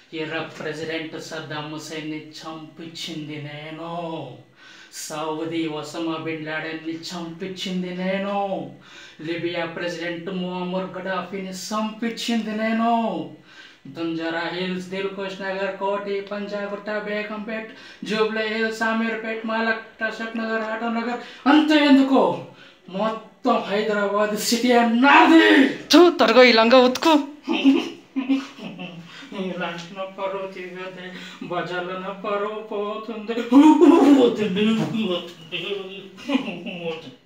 Iraq president Saddam హుసేన్ని చంపించింది నేను సౌదీ ఒసమా బిన్ లాడెన్ని చంపించింది నేను లిబియా ప్రెసిడెంట్ ముఅమ్మర్ గడాఫీని చంపించింది నేను దుంజరా హిల్స్ దిల్కుష్ నగర్ కోటి పంజాగుట్ట బేగంపేట్ జూబ్లీ హిల్స్ అమీర్పేట్ మాలక్ అశోక్ నగర్ ఆటో నగర్ అంతే ఎందుకు మొత్తం హైదరాబాద్ సిటీ అన్నది తూ త్వరగా ఈ లంగా ఉతుకు ఇలాంటి నా పరువు తీగదే బజార్లో నా పరువు పోతుంది పోతుంది పోతుంది